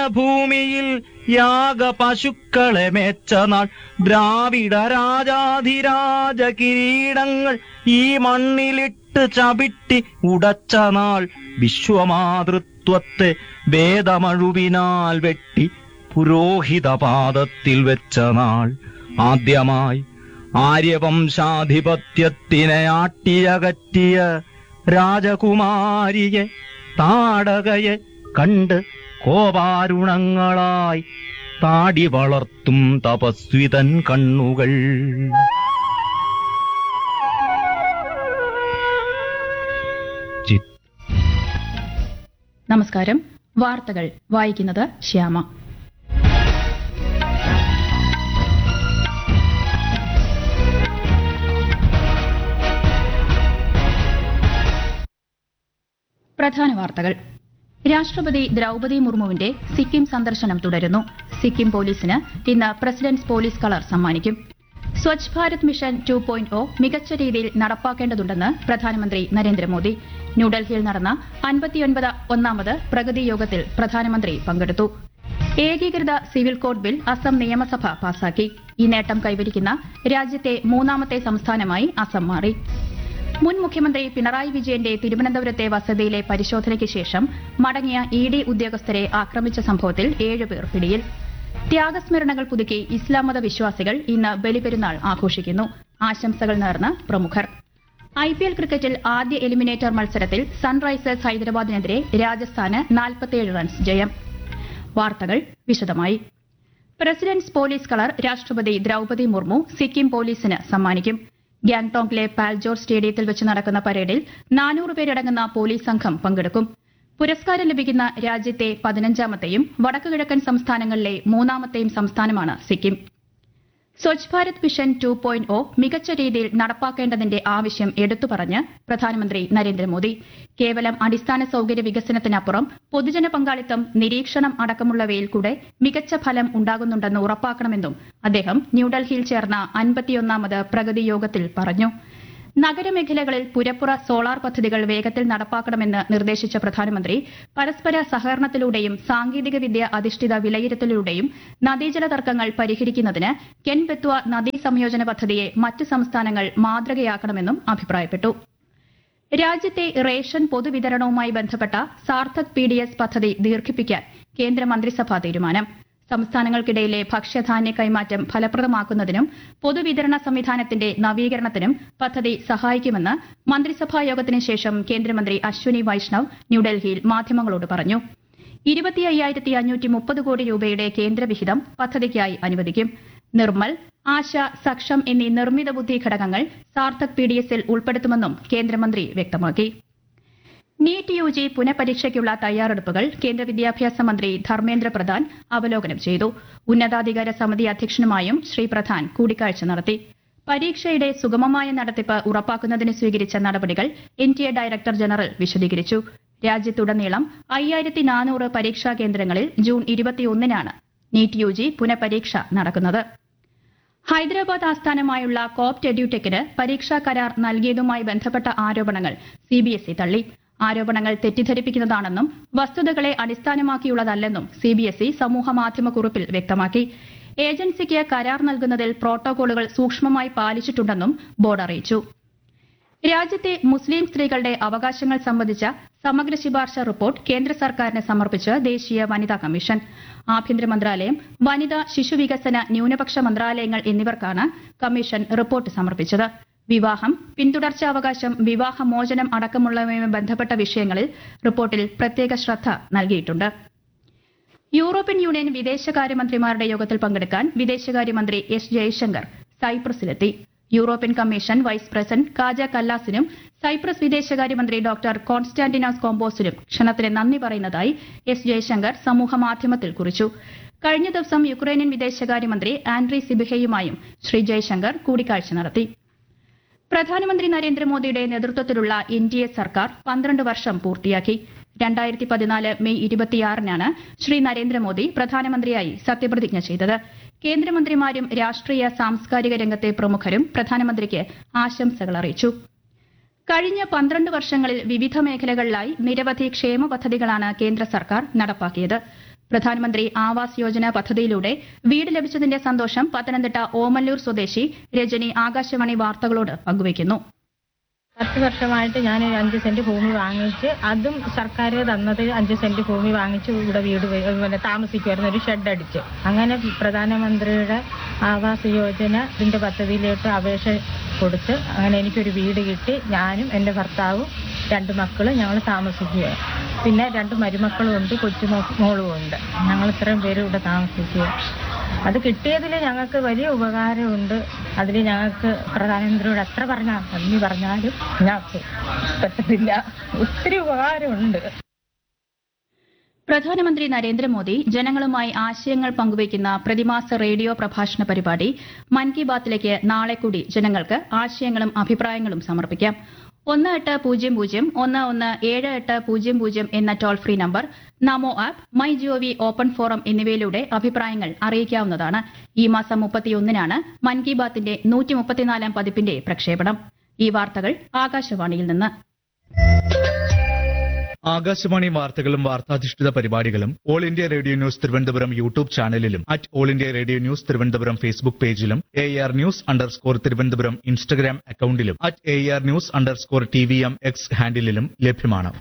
ഭൂമിയിൽ യാഗ പശുക്കളെ മെച്ച നാൾ ദ്രാവിഡ രാജാധിരാജ കിരീടങ്ങൾ ഈ മണ്ണിലിട്ട് ചവിട്ടി ഉടച്ച നാൾ വിശ്വമാതൃത്വത്തെ വേദമഴുവിനാൽ വെട്ടി പുരോഹിത പാദത്തിൽ വെച്ച നാൾ ആദ്യമായി ആര്യവംശാധിപത്യത്തിനെ ആട്ടിയകറ്റിയ രാജകുമാരിയെ താടകയെ കണ്ട് കോപാരുണങ്ങളായി താടി വളർത്തും തപസ്വിതൻ കണ്ണുകൾ ചിത് നമസ്കാരം വാർത്തകൾ വായിക്കുന്നത് ശ്യാമ പ്രധാന വാർത്തകൾ രാഷ്ട്രപതി ദ്രൗപദി മുർമുവിന്റെ സിക്കിം സന്ദർശനം തുടരുന്നു സിക്കിം പോലീസിന് ഇന്ന് പ്രസിഡന്റ്സ് പോലീസ് കളർ സമ്മാനിക്കും Swachh Bharat mission two point O മികച്ച രീതിയിൽ നടപ്പാക്കേണ്ടതുണ്ടെന്ന് പ്രധാനമന്ത്രി നരേന്ദ്രമോദി ന്യൂഡൽഹിയിൽ നടന്ന അൻപത്തിയൊൻപത് ഒന്നാമത് പ്രഗതി യോഗത്തിൽ പ്രധാനമന്ത്രി പങ്കെടുത്തു ഏകീകൃത സിവിൽ കോഡ് ബിൽ അസം നിയമസഭ പാസാക്കി ഈ നേട്ടം കൈവരിക്കുന്ന രാജ്യത്തെ മൂന്നാമത്തെ സംസ്ഥാനമായി അസം മാറി മുൻ മുഖ്യമന്ത്രി പിണറായി വിജയന്റെ തിരുവനന്തപുരത്തെ വസതിയിലെ പരിശോധനയ്ക്ക് ശേഷം മടങ്ങിയ ഇ ഡി ഉദ്യോഗസ്ഥരെ ആക്രമിച്ച സംഭവത്തിൽ ഏഴുപേർ പിടിയിൽ ത്യാഗസ്മരണകൾ പുതുക്കി ഇസ്ലാം മത വിശ്വാസികൾ ഇന്ന് ബലിപെരുന്നാൾ ആഘോഷിക്കുന്നു ആശംസകൾ നേർന്ന് പ്രമുഖർ ഐ പി എൽ ക്രിക്കറ്റിൽ ആദ്യ എലിമിനേറ്റർ മത്സരത്തിൽ സൺറൈസേഴ്സ് ഹൈദരാബാദിനെതിരെ രാജസ്ഥാന് 47 റൺസ് ജയം വാർത്തകൾ വിശദമായി പ്രസിഡന്റ്സ് പോലീസ് കളർ രാഷ്ട്രപതി ദ്രൌപദി മുർമു സിക്കിം പോലീസിന് സമ്മാനിക്കും ഗാംഗ്ടോക്കിലെ പാൽജോർ സ്റ്റേഡിയത്തിൽ വെച്ച് നടക്കുന്ന പരേഡിൽ നാനൂറ് പേരടങ്ങുന്ന പോലീസ് സംഘം പങ്കെടുക്കും പുരസ്കാരം ലഭിക്കുന്ന രാജ്യത്തെ പതിനഞ്ചാമത്തെയും വടക്കുകിഴക്കൻ സംസ്ഥാനങ്ങളിലെ മൂന്നാമത്തെയും സംസ്ഥാനമാണ് Sikkim Swachh Bharat mission two point O മികച്ച രീതിയിൽ നടപ്പാക്കേണ്ടതിന്റെ ആവശ്യം എടുത്തു പറഞ്ഞ് പ്രധാനമന്ത്രി നരേന്ദ്രമോദി കേവലം അടിസ്ഥാന സൌകര്യ വികസനത്തിനപ്പുറം പൊതുജന പങ്കാളിത്തം നിരീക്ഷണം അടക്കമുള്ളവയിൽ കൂടെ മികച്ച ഫലം ഉണ്ടാകുന്നുണ്ടെന്ന് ഉറപ്പാക്കണമെന്നും അദ്ദേഹം ന്യൂഡൽഹിയിൽ ചേർന്ന അൻപത്തിയൊന്നാമത് പ്രഗതി യോഗത്തിൽ പറഞ്ഞു നഗരമേഖലകളിൽ പുരപ്പുറ സോളാർ പദ്ധതികൾ വേഗത്തിൽ നടപ്പാക്കണമെന്ന് നിർദ്ദേശിച്ച പ്രധാനമന്ത്രി പരസ്പര സഹകരണത്തിലൂടെയും സാങ്കേതികവിദ്യ അധിഷ്ഠിത വിലയിരുത്തലിലൂടെയും നദീജല തർക്കങ്ങൾ പരിഹരിക്കുന്നതിന് കെൻ ബെത്വ നദീ സംയോജന പദ്ധതിയെ മറ്റ് സംസ്ഥാനങ്ങൾ മാതൃകയാക്കണമെന്നും അഭിപ്രായപ്പെട്ടു രാജ്യത്തെ റേഷൻ പൊതുവിതരണവുമായി ബന്ധപ്പെട്ട സാർത്ഥക് പി ഡി എസ് പദ്ധതി ദീർഘിപ്പിക്കാൻ കേന്ദ്ര മന്ത്രിസഭാ തീരുമാനം സംസ്ഥാനങ്ങൾക്കിടയിലെ ഭക്ഷ്യധാന്യ കൈമാറ്റം ഫലപ്രദമാക്കുന്നതിനും പൊതുവിതരണ സംവിധാനത്തിന്റെ നവീകരണത്തിനും പദ്ധതി സഹായിക്കുമെന്ന് മന്ത്രിസഭാ യോഗത്തിന് ശേഷം കേന്ദ്രമന്ത്രി അശ്വനി വൈഷ്ണവ് ന്യൂഡൽഹിയിൽ മാധ്യമങ്ങളോട് പറഞ്ഞു ഇരുപത്തി അയ്യായിരത്തി അഞ്ഞൂറ്റി മുപ്പത് കോടി രൂപയുടെ കേന്ദ്രവിഹിതം പദ്ധതിക്കായി അനുവദിക്കും നിർമ്മൽ ആശ സക്ഷം എന്നീ നിർമ്മിത ബുദ്ധി ഘടകങ്ങൾ സാർത്ഥക് പി ഡി എസിൽ ഉൾപ്പെടുത്തുമെന്നും കേന്ദ്രമന്ത്രി വ്യക്തമാക്കി നീറ്റ് യു ജി പുനഃപരീക്ഷയ്ക്കുള്ള തയ്യാറെടുപ്പുകൾ കേന്ദ്ര വിദ്യാഭ്യാസ മന്ത്രി ധർമ്മേന്ദ്ര പ്രധാൻ അവലോകനം ചെയ്തു ഉന്നതാധികാര സമിതി അധ്യക്ഷനുമായും ശ്രീ പ്രധാൻ കൂടിക്കാഴ്ച നടത്തി പരീക്ഷയുടെ സുഗമമായ നടത്തിപ്പ് ഉറപ്പാക്കുന്നതിന് സ്വീകരിച്ച നടപടികൾ N T A director general വിശദീകരിച്ചു രാജ്യത്തുടനീളം അയ്യായിരത്തി നാനൂറ് പരീക്ഷാ കേന്ദ്രങ്ങളിൽ ജൂൺ ഇരുപത്തിയൊന്നിനാണ് നീറ്റ് യു ജി പുനഃപരീക്ഷ നടക്കുന്നത് ഹൈദരാബാദ് ആസ്ഥാനമായുള്ള കോപ്റ്റ് എഡ്യൂടെക്കിന് പരീക്ഷാ കരാർ നൽകിയതുമായി ബന്ധപ്പെട്ട ആരോപണങ്ങൾ സിബിഎസ്ഇ തള്ളി ആരോപണങ്ങൾ തെറ്റിദ്ധരിപ്പിക്കുന്നതാണെന്നും വസ്തുതകളെ അടിസ്ഥാനമാക്കിയുള്ളതല്ലെന്നും സിബിഎസ്ഇ സമൂഹമാധ്യമ കുറിപ്പിൽ വ്യക്തമാക്കി ഏജൻസിക്ക് കരാർ നൽകുന്നതിൽ പ്രോട്ടോകോളുകൾ സൂക്ഷ്മമായി പാലിച്ചിട്ടുണ്ടെന്നും ബോർഡ് അറിയിച്ചു രാജ്യത്തെ മുസ്ലിം സ്ത്രീകളുടെ അവകാശങ്ങൾ സംബന്ധിച്ച സമഗ്ര ശുപാർശ റിപ്പോർട്ട് കേന്ദ്ര സർക്കാരിന് സമർപ്പിച്ച് ദേശീയ വനിതാ കമ്മീഷൻ ആഭ്യന്തര മന്ത്രാലയം വനിതാ ശിശുവികസന ന്യൂനപക്ഷ മന്ത്രാലയങ്ങൾ എന്നിവർക്കാണ് കമ്മീഷൻ റിപ്പോർട്ട് സമർപ്പിച്ചത് വിവാഹം പിന്തുടർച്ചാവകാശം വിവാഹമോചനം അടക്കമുള്ളവയുമായി ബന്ധപ്പെട്ട വിഷയങ്ങളിൽ റിപ്പോർട്ടിൽ പ്രത്യേക ശ്രദ്ധ നൽകിയിട്ടുണ്ട് യൂറോപ്യൻ യൂണിയൻ വിദേശകാര്യമന്ത്രിമാരുടെ യോഗത്തിൽ പങ്കെടുക്കാൻ വിദേശകാര്യമന്ത്രി എസ് ജയശങ്കർ സൈപ്രസിലെത്തി European commission vice president Kaja കല്ലാസിനും സൈപ്രസ് വിദേശകാര്യമന്ത്രി ഡോക്ടർ കോൺസ്റ്റാന്റിനോസ് കോമ്പോസിനും ക്ഷണത്തിന് നന്ദി പറയുന്നതായി എസ് ജയശങ്കർ സമൂഹമാധ്യമത്തിൽ കുറിച്ചു കഴിഞ്ഞ ദിവസം യുക്രൈനിയൻ വിദേശകാര്യമന്ത്രി ആൻഡ്രി സിബിഹയുമായും ശ്രീ ജയശങ്കർ കൂടിക്കാഴ്ച നടത്തി പ്രധാനമന്ത്രി നരേന്ദ്രമോദിയുടെ നേതൃത്വത്തിലുള്ള എൻ ഡി എ സർക്കാർ പന്ത്രണ്ട് വർഷം പൂർത്തിയാക്കി രണ്ടായിരത്തി പതിനാല് മെയ് ഇരുപത്തിയാറിനാണ് ശ്രീ നരേന്ദ്രമോദി പ്രധാനമന്ത്രിയായി സത്യപ്രതിജ്ഞ ചെയ്തത് കേന്ദ്രമന്ത്രിമാരും രാഷ്ട്രീയ സാംസ്കാരിക രംഗത്തെ പ്രമുഖരും പ്രധാനമന്ത്രിക്ക് ആശംസകൾ അറിയിച്ചു കഴിഞ്ഞ പന്ത്രണ്ട് വർഷങ്ങളിൽ വിവിധ മേഖലകളിലായി നിരവധി ക്ഷേമ പദ്ധതികളാണ് കേന്ദ്ര സർക്കാർ നടപ്പാക്കിയത് പ്രധാനമന്ത്രി ആവാസ് യോജന പദ്ധതിയിലൂടെ വീട് ലഭിച്ചതിന്റെ സന്തോഷം പത്തനംതിട്ട ഓമല്ലൂർ സ്വദേശി രജനി ആകാശവാണി വാർത്തകളോട് പങ്കുവയ്ക്കുന്നു പത്ത് വർഷമായിട്ട് ഞാൻ ഒരു അഞ്ച് സെന്റ് ഭൂമി വാങ്ങിച്ച് അതും സർക്കാർ തന്നത് അഞ്ച് സെന്റ് ഭൂമി വാങ്ങിച്ച് ഇവിടെ വീട് വെ- പിന്നെ താമസിക്കുമായിരുന്നു ഒരു ഷെഡ് അടിച്ച് അങ്ങനെ പ്രധാനമന്ത്രിയുടെ ആവാസ് യോജന ഇതിന്റെ പദ്ധതിയിലോട്ട് അപേക്ഷ കൊടുത്ത് അങ്ങനെ എനിക്കൊരു വീട് കിട്ടി ഞാനും എൻ്റെ ഭർത്താവും രണ്ട് മക്കളും ഞങ്ങൾ താമസിക്കുക പിന്നെ രണ്ട് മരുമക്കളും ഉണ്ട് കൊച്ചുമോളും ഉണ്ട് ഞങ്ങൾ ഇത്രയും പേര് ഇവിടെ താമസിക്കുക അത് കിട്ടിയതിൽ ഞങ്ങൾക്ക് വലിയ ഉപകാരമുണ്ട് അതിൽ ഞങ്ങൾക്ക് പ്രധാനമന്ത്രിയോട് എത്ര പറഞ്ഞാൽ നന്ദി പറഞ്ഞാലും ഞങ്ങൾക്ക് പറ്റത്തില്ല ഒത്തിരി ഉപകാരമുണ്ട് പ്രധാനമന്ത്രി നരേന്ദ്രമോദി ജനങ്ങളുമായി ആശയങ്ങൾ പങ്കുവയ്ക്കുന്ന പ്രതിമാസ റേഡിയോ പ്രഭാഷണ പരിപാടി മൻ കി ബാത്തിലേക്ക് നാളെ കൂടി ജനങ്ങൾക്ക് ആശയങ്ങളും അഭിപ്രായങ്ങളും സമർപ്പിക്കാം ഒന്ന് എട്ട് പൂജ്യം പൂജ്യം ഒന്ന് ഒന്ന് ഏഴ് എട്ട് പൂജ്യം പൂജ്യം എന്ന toll free number Namo app my gov open forum എന്നിവയിലൂടെ അഭിപ്രായങ്ങൾ അറിയിക്കാവുന്നതാണ് ഈ മാസം മുപ്പത്തിയൊന്നിനാണ് മൻ കി ബാത്തിന്റെ നൂറ്റി മുപ്പത്തിനാലാം പതിപ്പിന്റെ പ്രക്ഷേപണം ഈ വാർത്തകൾ ആകാശവാണിയിൽ നിന്ന് ആകാശവാണി വാർത്തകളും വാർത്താധിഷ്ഠിത പരിപാടികളും all India radio news Thiruvananthapuram YouTube ചാനലിലും at all India radio news Thiruvananthapuram Facebook പേജിലും A R news underscore Thiruvananthapuram Instagram അക്കൌണ്ടിലും at A R news underscore T V M X ഹാൻഡിലും ലഭ്യമാണ്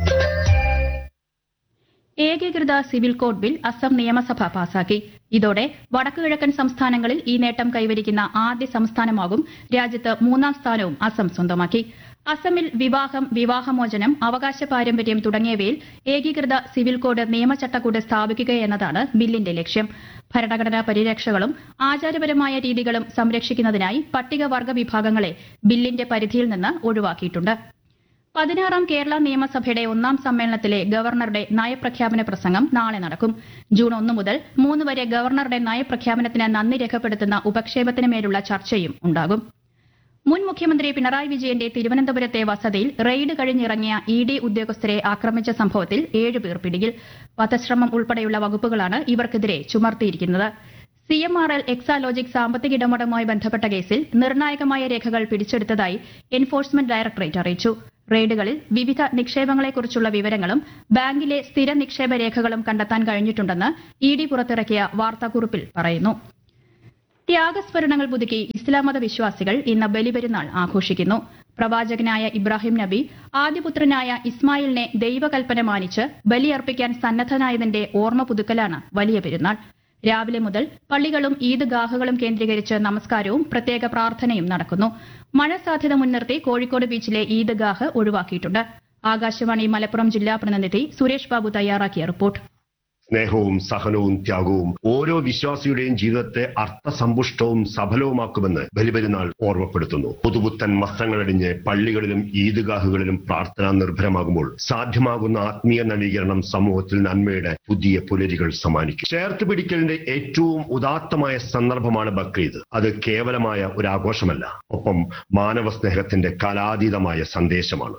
ഏകീകൃത സിവിൽ കോഡ് ബിൽ അസം നിയമസഭ പാസാക്കി ഇതോടെ വടക്കുകിഴക്കൻ സംസ്ഥാനങ്ങളിൽ ഈ നേട്ടം കൈവരിക്കുന്ന ആദ്യ സംസ്ഥാനമാകും രാജ്യത്ത് മൂന്നാം സ്ഥാനവും അസം സ്വന്തമാക്കി അസമിൽ വിവാഹം വിവാഹമോചനം അവകാശ പാരമ്പര്യം തുടങ്ങിയവയിൽ ഏകീകൃത സിവിൽ കോഡ് നിയമചട്ടക്കൂട് സ്ഥാപിക്കുകയെന്നതാണ് ബില്ലിന്റെ ലക്ഷ്യം ഭരണഘടനാ പരിരക്ഷകളും ആചാരപരമായ രീതികളും സംരക്ഷിക്കുന്നതിനായി പട്ടികവർഗ വിഭാഗങ്ങളെ ബില്ലിന്റെ പരിധിയിൽ നിന്ന് ഒഴിവാക്കിയിട്ടുണ്ട് പതിനാറാം കേരള നിയമസഭയുടെ ഒന്നാം സമ്മേളനത്തിലെ ഗവർണറുടെ നയപ്രഖ്യാപന പ്രസംഗം നാളെ നടക്കും ജൂൺ ഒന്ന് മുതൽ മൂന്ന് വരെ ഗവർണറുടെ നയപ്രഖ്യാപനത്തിന് നന്ദി രേഖപ്പെടുത്തുന്ന ഉപക്ഷേപത്തിന് മേലുള്ള ചർച്ചയും ഉണ്ടാകും മുൻ മുഖ്യമന്ത്രി പിണറായി വിജയന്റെ തിരുവനന്തപുരത്തെ വസതിയിൽ റെയ്ഡ് കഴിഞ്ഞിറങ്ങിയ ഇ ഡി ഉദ്യോഗസ്ഥരെ ആക്രമിച്ച സംഭവത്തിൽ ഏഴ് പേർ പിടിയിൽ വധശ്രമം ഉൾപ്പെടെയുള്ള വകുപ്പുകളാണ് ഇവർക്കെതിരെ ചുമർത്തിയിരിക്കുന്നത് C M R L Exalogic സാമ്പത്തിക ഇടപാടുമായി ബന്ധപ്പെട്ട കേസിൽ നിർണായകമായ രേഖകൾ പിടിച്ചെടുത്തതായി എൻഫോഴ്സ്മെന്റ് ഡയറക്ടറേറ്റ് അറിയിച്ചു റെയ്ഡുകളിൽ വിവിധ നിക്ഷേപങ്ങളെക്കുറിച്ചുള്ള വിവരങ്ങളും ബാങ്കിലെ സ്ഥിര നിക്ഷേപ രേഖകളും കണ്ടെത്താൻ കഴിഞ്ഞിട്ടുണ്ടെന്ന് ഇ ഡി പുറത്തിറക്കിയ വാർത്താക്കുറിപ്പിൽ പറയുന്നു ത്യാഗസ്മരണങ്ങൾ പുതുക്കി ഇസ്ലാം മത വിശ്വാസികൾ ഇന്ന് ബലിപെരുന്നാൾ ആഘോഷിക്കുന്നു പ്രവാചകനായ ഇബ്രാഹിം നബി ആദ്യപുത്രനായ ഇസ്മായിലിനെ ദൈവകൽപ്പന മാനിച്ച് ബലിയർപ്പിക്കാൻ സന്നദ്ധനായതിന്റെ ഓർമ്മ പുതുക്കലാണ് വലിയ പെരുന്നാൾ രാവിലെ മുതൽ പള്ളികളും ഈദ്ഗാഹുകളും കേന്ദ്രീകരിച്ച് നമസ്കാരവും പ്രത്യേക പ്രാർത്ഥനയും നടക്കുന്നു മഴ സാധ്യത മുൻനിർത്തി കോഴിക്കോട് ബീച്ചിലെ ഈദ്ഗാഹ് ഒഴിവാക്കിയിട്ടുണ്ട് ആകാശവാണി മലപ്പുറം ജില്ലാ പ്രതിനിധി സുരേഷ് ബാബു തയ്യാറാക്കിയ റിപ്പോർട്ട് സ്നേഹവും സഹനവും ത്യാഗവും ഓരോ വിശ്വാസിയുടെയും ജീവിതത്തെ അർത്ഥസമ്പുഷ്ടവും സഫലവുമാക്കുമെന്ന് ബലിപെരുന്നാൾ ഓർമ്മപ്പെടുത്തുന്നു പുതുപുത്തൻ വസ്ത്രങ്ങളടിഞ്ഞ് പള്ളികളിലും ഈദ്ഗാഹുകളിലും പ്രാർത്ഥന നിർഭരമാകുമ്പോൾ സാധ്യമാകുന്ന ആത്മീയ നവീകരണം സമൂഹത്തിൽ നന്മയുടെ പുതിയ പുലരികൾ സമ്മാനിക്കും ചേർത്ത് പിടിക്കലിന്റെ ഏറ്റവും ഉദാത്തമായ സന്ദർഭമാണ് ബക്രീദ് അത് കേവലമായ ഒരു ആഘോഷമല്ല ഒപ്പം മാനവ സ്നേഹത്തിന്റെ കാലാതീതമായ സന്ദേശമാണ്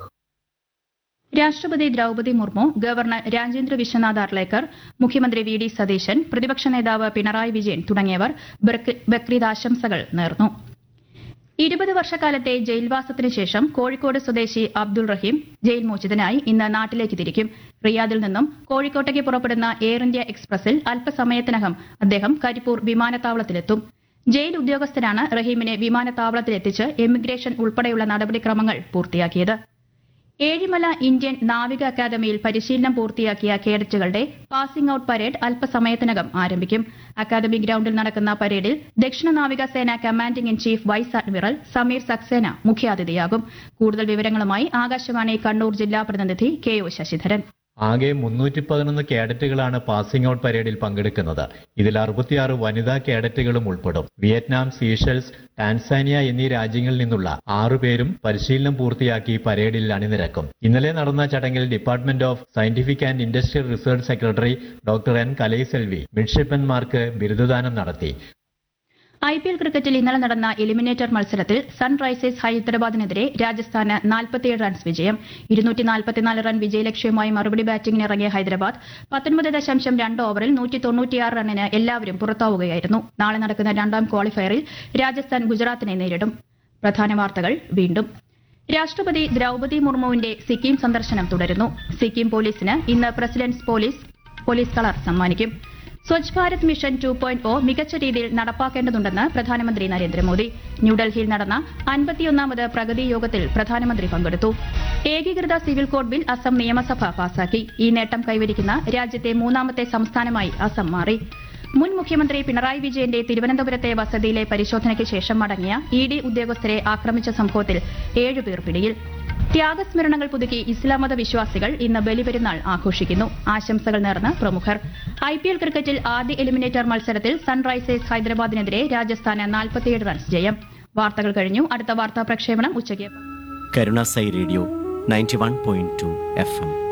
രാഷ്ട്രപതി ദ്രൌപതി മുർമു ഗവർണർ രാജേന്ദ്ര വിശ്വനാഥ് അർലേക്കർ മുഖ്യമന്ത്രി വി ഡി സതീശൻ പ്രതിപക്ഷ നേതാവ് പിണറായി വിജയൻ തുടങ്ങിയവർ ബക്രി- ബക്രീദ് ആശംസകൾ നേർന്നു ഇരുപത് വർഷക്കാലത്തെ ജയിൽവാസത്തിന് ശേഷം കോഴിക്കോട് സ്വദേശി അബ്ദുൾ റഹീം ജയിൽ മോചിതനായി ഇന്ന് നാട്ടിലേക്ക് തിരിക്കും റിയാദിൽ നിന്നും കോഴിക്കോട്ടേക്ക് പുറപ്പെടുന്ന എയർ ഇന്ത്യ എക്സ്പ്രസിൽ അല്പസമയത്തിനകം അദ്ദേഹം കരിപ്പൂർ വിമാനത്താവളത്തിലെത്തും ജയിൽ ഉദ്യോഗസ്ഥരാണ് റഹീമിനെ വിമാനത്താവളത്തിലെത്തിച്ച് എമിഗ്രേഷൻ ഉൾപ്പെടെയുള്ള നടപടിക്രമങ്ങൾ പൂർത്തിയാക്കിയത് ഏഴിമല ഇന്ത്യൻ നാവിക അക്കാദമിയിൽ പരിശീലനം പൂർത്തിയാക്കിയ കേഡറ്റുകളുടെ പാസിംഗ് ഔട്ട് പരേഡ് അല്പസമയത്തിനകം ആരംഭിക്കും അക്കാദമി ഗ്രൌണ്ടിൽ നടക്കുന്ന പരേഡിൽ ദക്ഷിണ നാവിക സേന commanding in chief vice admiral Sameer Saxena മുഖ്യാതിഥിയാകും കൂടുതൽ വിവരങ്ങളുമായി ആകാശവാണി കണ്ണൂർ ജില്ലാ പ്രതിനിധി കെ ഒ ശശിധരൻ ആകെ മുന്നൂറ്റി പതിനൊന്ന് കേഡറ്റുകളാണ് പാസിംഗ് ഔട്ട് പരേഡിൽ പങ്കെടുക്കുന്നത് ഇതിൽ അറുപത്തിയാറ് വനിതാ കേഡറ്റുകളും ഉൾപ്പെടും വിയറ്റ്നാം സീഷൽസ് ടാൻസാനിയ എന്നീ രാജ്യങ്ങളിൽ നിന്നുള്ള ആറു പേരും പരിശീലനം പൂർത്തിയാക്കി പരേഡിൽ അണിനിരക്കും ഇന്നലെ നടന്ന ചടങ്ങിൽ department of scientific and industrial research secretary doctor N Kalaiselvi മിഡ്ഷിപ്പന്മാർക്ക് ബിരുദദാനം നടത്തി ഐ പി എൽ ക്രിക്കറ്റിൽ ഇന്നലെ നടന്ന എലിമിനേറ്റർ മത്സരത്തിൽ സൺറൈസേഴ്സ് ഹൈദരാബാദിനെതിരെ രാജസ്ഥാന് നാൽപ്പത്തിയേഴ് റൺസ് വിജയം ഇരുന്നൂറ്റി നാൽപ്പത്തിനാല് റൺ വിജയലക്ഷ്യവുമായി മറുപടി ബാറ്റിംഗിനിറങ്ങിയ ഹൈദരാബാദ് പത്തൊൻപത് ദശാംശം രണ്ട് ഓവറിൽ നൂറ്റി തൊണ്ണൂറ്റിയാറ് റണ്ണിന് എല്ലാവരും പുറത്താവുകയായിരുന്നു നാളെ നടക്കുന്ന രണ്ടാം ക്വാളിഫയറിൽ രാജസ്ഥാൻ ഗുജറാത്തിനെ നേരിടും പ്രധാന വാർത്തകൾ വീണ്ടും രാഷ്ട്രപതി ദ്രൌപതി മുർമുവിന്റെ സിക്കിം സന്ദർശനം തുടരുന്നു സിക്കിം പോലീസിന് ഇന്ന് പ്രസിഡന്റ്സ് പോലീസ് പോലീസ് കളർ സമ്മാനിക്കും Swachh Bharat mission two point O മികച്ച രീതിയിൽ നടപ്പാക്കേണ്ടതുണ്ടെന്ന് പ്രധാനമന്ത്രി നരേന്ദ്രമോദി ന്യൂഡൽഹിയിൽ നടന്ന അൻപത്തിയൊന്നാമത് പ്രഗതി യോഗത്തിൽ പ്രധാനമന്ത്രി പങ്കെടുത്തു ഏകീകൃത സിവിൽ കോഡ് ബിൽ അസം നിയമസഭ പാസാക്കി ഈ നേട്ടം കൈവരിക്കുന്ന രാജ്യത്തെ മൂന്നാമത്തെ സംസ്ഥാനമായി അസം മാറി മുൻ മുഖ്യമന്ത്രി പിണറായി വിജയന്റെ തിരുവനന്തപുരത്തെ വസതിയിലെ പരിശോധനയ്ക്ക് ശേഷം മടങ്ങിയ ഇ ഡി ഉദ്യോഗസ്ഥരെ ആക്രമിച്ച സംഭവത്തിൽ ഏഴുപേർ പിടിയിൽ ത്യാഗസ്മരണങ്ങൾ പുതുക്കി ഇസ്ലാം മത വിശ്വാസികൾ ഇന്ന് ബലിപെരുന്നാൾ ആഘോഷിക്കുന്നു ആശംസകൾ നേർന്ന് പ്രമുഖർ ഐ പി എൽ ക്രിക്കറ്റിൽ ആദ്യ എലിമിനേറ്റർ മത്സരത്തിൽ സൺറൈസേഴ്സ് ഹൈദരാബാദിനെതിരെ രാജസ്ഥാന് നാൽപ്പത്തിയേഴ് റൺസ് ജയം വാർത്തകൾ കഴിഞ്ഞു അടുത്ത വാർത്താ പ്രക്ഷേപണം ഉച്ചയ്ക്ക് Karunasai radio ninety one point two F M